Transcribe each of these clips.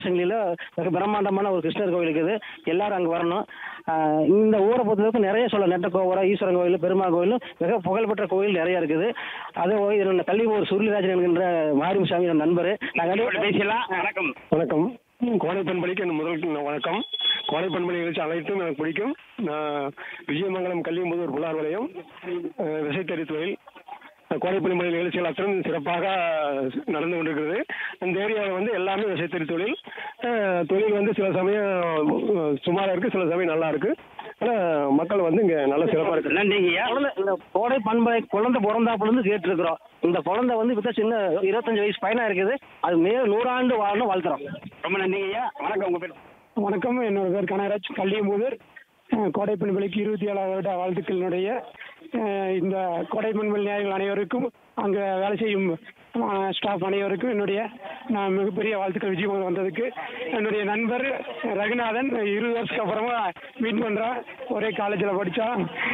சங்கிலியில் மிக பிரம்மாண்டமான ஒரு கிருஷ்ணர் கோவில் இருக்குது எல்லாரும் அங்கே வரணும் ஆஹ் இந்த ஊரை பொறுத்தளவுக்கு நிறைய சொல்ல நெட்டக்கோவரம் ஈஸ்வரன் கோவில் பெருமாள் கோவிலும் மிக புகழ்பெற்ற கோவில் நிறைய இருக்குது அதே போய் இதில் கள்ளிபோர் சுருளிராஜன் என்கின்ற மாரிமுசாமி என் நண்பர் நாங்கள் பேசலாம் வணக்கம் வணக்கம் கோடை பண்பளிக்கு என் முதல் வணக்கம் கோடை பண்பளி நிகழ்ச்சி அனைத்தும் எனக்கு பிடிக்கும் நான் விஜயமங்கலம் கல்வியம்புதூர் புலார் வலயம் அஹ், விசைத்தறி தொழில் கோடை பண்பளி நிகழ்ச்சிகள் அத்தனை சிறப்பாக நடந்து கொண்டிருக்கிறது இந்த ஏரியாவில் வந்து எல்லாமே விசைத்தறி தொழில் அஹ், தொழில் வந்து சில சமயம் அஹ், சுமாரா இருக்கு சில சமயம் நல்லா இருக்கு ஆனால் மக்கள் வந்து இங்கே நல்ல சிறப்பாக இருக்கு நன்றிங்கய்யா குழந்தை இந்த கோடை பண்பலை குழந்தை பிறந்தாப்புலேருந்து கேட்டுருக்குறோம் இந்த குழந்தை வந்து இப்போ சின்ன இருபத்தஞ்சு வயசு பையனாக இருக்குது அது மே நூறாண்டு வாழணும் வாழ்த்துறோம் ரொம்ப நன்றிங்கய்யா வணக்கம் உங்க பேர் வணக்கம் என்னோட பேர் கனகராஜ் கல்லியம்புதூர் கோடை பண்பளிக்கு இருபத்தி ஏழாவது வருட வாழ்த்துக்களினுடைய அஹ், இந்த கோடை பண்பல் நியாயங்கள் அனைவருக்கும் அங்கே வேலை செய்யும் ஸ்டாஃப் அனைவருக்கும் என்னுடைய நான் மிகப்பெரிய வாழ்த்துக்கள் விஜயமங்கலம் வந்ததுக்கு என்னுடைய நண்பர் ரகுநாதன் இருபது வருஷத்துக்கு அப்புறமா மீட் பண்ணுறோம் ஒரே காலேஜில் படித்தா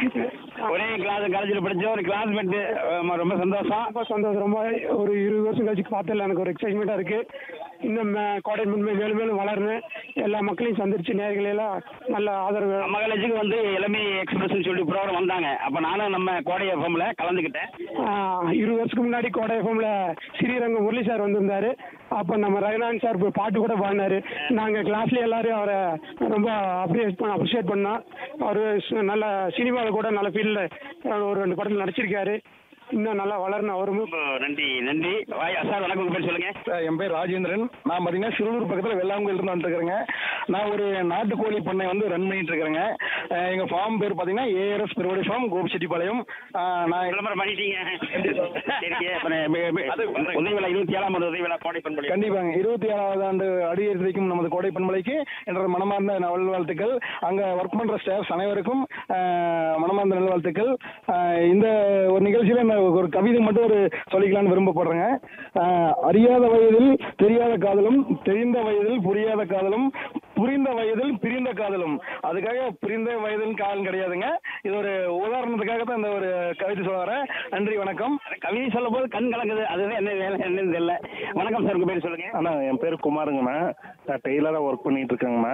ஒரே கிளாஸ் காலேஜில் படிச்ச ஒரு கிளாஸ்மேட் ரொம்ப சந்தோஷம் ரொம்ப சந்தோஷம் ரொம்ப ஒரு இருபது வருஷம் கழிச்சு பார்த்ததில்ல எனக்கு ஒரு எக்ஸைட்மெண்ட்டாக இருக்குது இன்னும் மே- கோடை பண்பை மேலும் மேலும் வளரணும் எல்லா மக்களையும் சந்திச்சு நேர்களையெல்லாம் நல்ல ஆதரவு நம்ம காலேஜுக்கு வந்து இளமை எக்ஸ்பிரஸ்னு சொல்லி ப்ரோக்ராம் வந்தாங்க அப்போ நானும் நம்ம கோடை எஃப்எம்ல கலந்துக்கிட்டேன் ஆஹ் இருபது வருஷத்துக்கு முன்னாடி கோடை எஃப்எம்ல ஸ்ரீரங்கம் முரளி சார் வந்திருந்தாரு அப்போ நம்ம ரகுநாதன் சார் போய் பாட்டு கூட பாடினாரு நாங்கள் கிளாஸ்ல எல்லாரும் அவரை ரொம்ப அப்ரிஷியேட் பண்ண அப்ரிஷியேட் பண்ணோம் அவர் நல்ல சினிமாவில் கூட நல்ல ஃபீல்டில் ஒரு ரெண்டு படத்தில் நடிச்சிருக்காரு இன்னும் நல்லா வளரணும் அவரும் ரொம்ப நன்றி நன்றி வாயா சார் வணக்கம் உங்க பேர் சொல்லுங்க என் பேர் ராஜேந்திரன் நான் பார்த்தீங்கன்னா சிறுவூர் பக்கத்தில் வெள்ளாங்குயில் இருந்து வந்துருக்கிறேங்க நான் ஒரு நாட்டுக்கோழி பண்ணை வந்து ரன் பண்ணிட்டு இருக்கிறேங்க அஹ் எங்க ஃபார்ம் பேர் பார்த்தீங்கன்னா ஏஆர்எஸ் பெருவடை ஃபார்ம் கோபிச்செட்டிப்பாளையம் அஹ் நான் விளம்பரம் பண்ணிட்டீங்க சரிங்க அப்புறம் உதவி விழா இருபத்தி ஏழாம் ஆண்டு உதவி விழா கோடை பண்பளி கண்டிப்பாங்க இருபத்தி ஏழாவது ஆண்டு அடியெடுத்து வைக்கும் நமது கோடை பண்பலைக்கு என்ற மனமார்ந்த நல்வாழ்த்துக்கள் அங்கே ஒர்க் பண்ணுற ஸ்டாஃப்ஸ் அனைவருக்கும் அஹ், மனமார்ந்த நல்வாழ்த்துக்கள் அஹ், இந்த ஒரு நிகழ்ச்சியில் நான் ஒரு கவிதை மட்டும் ஒரு சொல்லிக்கலாம்னு விரும்பப்படுறேங்க அஹ், அறியாத வயதில் தெரியாத காதலும் தெரிந்த வயதில் புரியாத காதலும் புரிந்த வயதில் பிரிந்த காதலும் அதுக்காக பிரிந்த வயதில் காதல் கிடையாதுங்க இது ஒரு உதாரணத்துக்காக தான் இந்த ஒரு கவிதை சொல்ல வரேன் நன்றி வணக்கம் கவிதை சொல்லும் போது கண் கலங்குது அதுதான் என்ன வேலை என்னன்னு தெரியல வணக்கம் சார் உங்க பேர் சொல்லுங்க அண்ணா என் பேர் குமாருங்கண்ணா நான் டெய்லராக ஒர்க் பண்ணிட்டு இருக்கேங்கண்ணா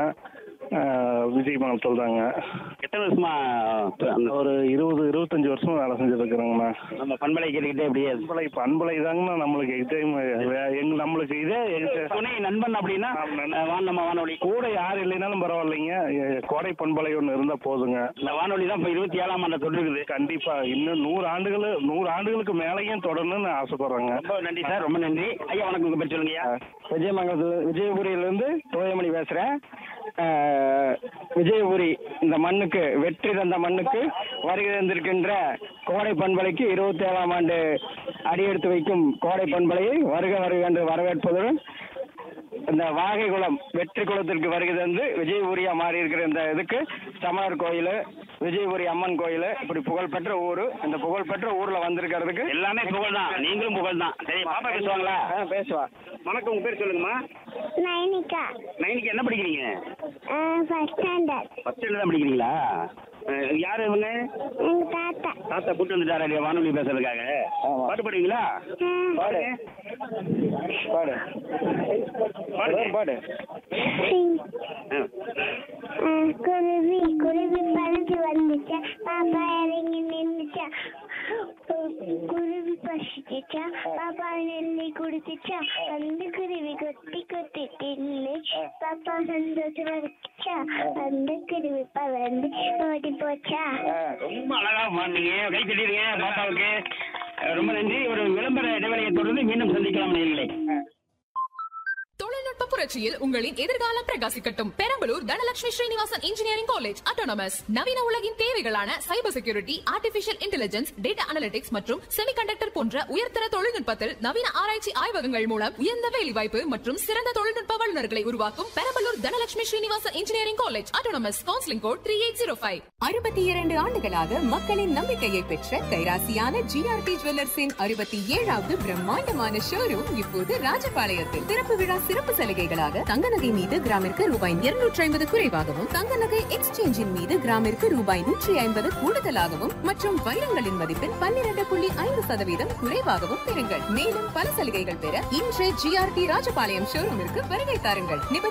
விஜய் மங்கலத்தில் தாங்க எத்தனை வருஷமா அந்த ஒரு இருபது இருபத்தஞ்சி வருஷம் வேலை செஞ்சுட்டு இருக்கிறேங்கண்ணா நம்ம பண்பலை கேட்டுக்கிட்டே அப்படியே அன்பலை இப்போ அன்பலை தாங்கண்ணா நம்மளுக்கு எக்ஸாம் எங்க நம்மளுக்கு இதே எங்க- துணை நண்பன் அப்படின்னா அஹ், வான் நம்ம வானொலி கூட யார் இல்லைனாலும் பரவாயில்லைங்க எ- கோடை பண்பலை ஒன்று இருந்தால் போதுங்க இந்த வானொலி தான் இப்போ இருபத்தி ஏழாம் ஆண்டு தொற்றுக்குது கண்டிப்பா இன்னும் நூறு ஆண்டுகள் நூறு ஆண்டுகளுக்கு மேலேயும் தொடரணும்னு ஆசைப்படுறேங்க ரொம்ப நன்றி சார் ரொம்ப நன்றி ஐயா வணக்கம் உங்க பேர் சொல்லுங்கய்யா விஜயமங்கலத்தில் விஜயபுரியிலேருந்து தோயமணி பேசுகிறேன் விஜயபுரி இந்த மண்ணுக்கு வெற்றி தந்த மண்ணுக்கு வருகை தந்திருக்கின்ற கோடை பண்பலைக்கு இருபத்தி ஏழாம் ஆண்டு அடியெடுத்து வைக்கும் கோடை பண்பலையை வருக வருக என்று வரவேற்பதுடன் இந்த வாகை குளம் வெற்றி குளத்திற்கு வருகை தந்து விஜயபுரியா மாறி இருக்கிற இந்த இதுக்கு சமணர் கோயில் விஜயபுரி அம்மன் கோயில் இப்படி புகழ்பெற்ற ஊர் இந்த புகழ்பெற்ற ஊர்ல வந்திருக்கிறதுக்கு எல்லாமே புகழ் தான் நீங்களும் புகழ் தான் சரி பாப்பா பேசுவாங்களா ஆ, பேசுவா வணக்கம் உங்க பேர் சொல்லுங்கம்மா நைனிகா நைனுக்கு என்ன படிக்கிறீங்க ஃபர்ஸ்ட் ஸ்டாண்டர்ட் ஃபர்ஸ்ட் தான் படிக்கிறீங்களா அஹ், யாரு இவங்க எங்க தாத்தா தாத்தா கூட்டு வந்துட்டாரா இல்லையா வானொலி பேசுறதுக்காக ஆமா. பாட்டு பாடுவீங்களா ம். பாடு பாடு பாடுங்க. பாடு சிங் அஹ். அஹ், குருவி குருவி பறந்து வந்துச்சா பாப்பா இறங்கி நின்னுச்சா கு- குருவி பசிச்சுச்சா பாப்பா நெல்லி குடிச்சுச்சா அந்த குருவி கொத்தி கொத்தி தின்னு பாப்பா சந்தோஷமா இருக்குச்சா அந்த குருவி பறந்து ஓடி போச்சா ரொம்ப அழகா பாடுனீங்க கை தட்டிடுங்க பாப்பாவுக்கு அஹ், ரொம்ப நன்றி ஒரு விளம்பர இடைவெளியை தொடர்ந்து மீண்டும் சந்திக்கலாம் நேர்களே தொழில்நுட்ப புரட்சியில் உங்களின் எதிர்காலம் பிரகாசிக்கட்டும் Perambalur Dhanalakshmi Srinivasan engineering college autonomous நவீன உலகின் தேவைகளான cyber security artificial intelligence data analytics மற்றும் செமிகண்டக்டர் போன்ற உயர்தர தொழில்நுட்பத்தில் நவீன ஆராய்ச்சி ஆய்வகங்கள் மூலம் உயர்ந்த வேலைவாய்ப்பு மற்றும் சிறந்த தொழில்நுட்ப வல்லுநர்களை உருவாக்கும் Perambalur Dhanalakshmi Srinivasan engineering college autonomous counselling code three eight zero five அறுபத்தி இரண்டு ஆண்டுகளாக மக்களின் நம்பிக்கையை பெற்ற கைராசியான ஜிஆர்டி ஜுவல்லர்ஸின் அறுபத்தி ஏழாவது பிரம்மாண்டமான ஷோரூம் இப்போது ராஜபாளையத்தில் திறப்பு விழா சிறப்பு சலுகைகளாக தங்க நகை மீது கிராமிற்கு ரூபாய் இருநூற்றி ஐம்பது குறைவாகவும் தங்க நகை எக்ஸ்சேஞ்சின் மீது கிராமிற்கு ரூபாய் நூற்றி ஐம்பது கூடுதலாகவும் மற்றும் வைரங்களின் மதிப்பில் பன்னிரண்டு புள்ளி ஐந்து சதவீதம் குறைவாகவும் பெறுங்கள் மேலும் பல சலுகைகள் பெற இன்று ஜிஆர்டி ராஜபாளையம் ஷோரூமிற்கு வருகை தாருங்கள் நிபந்தனை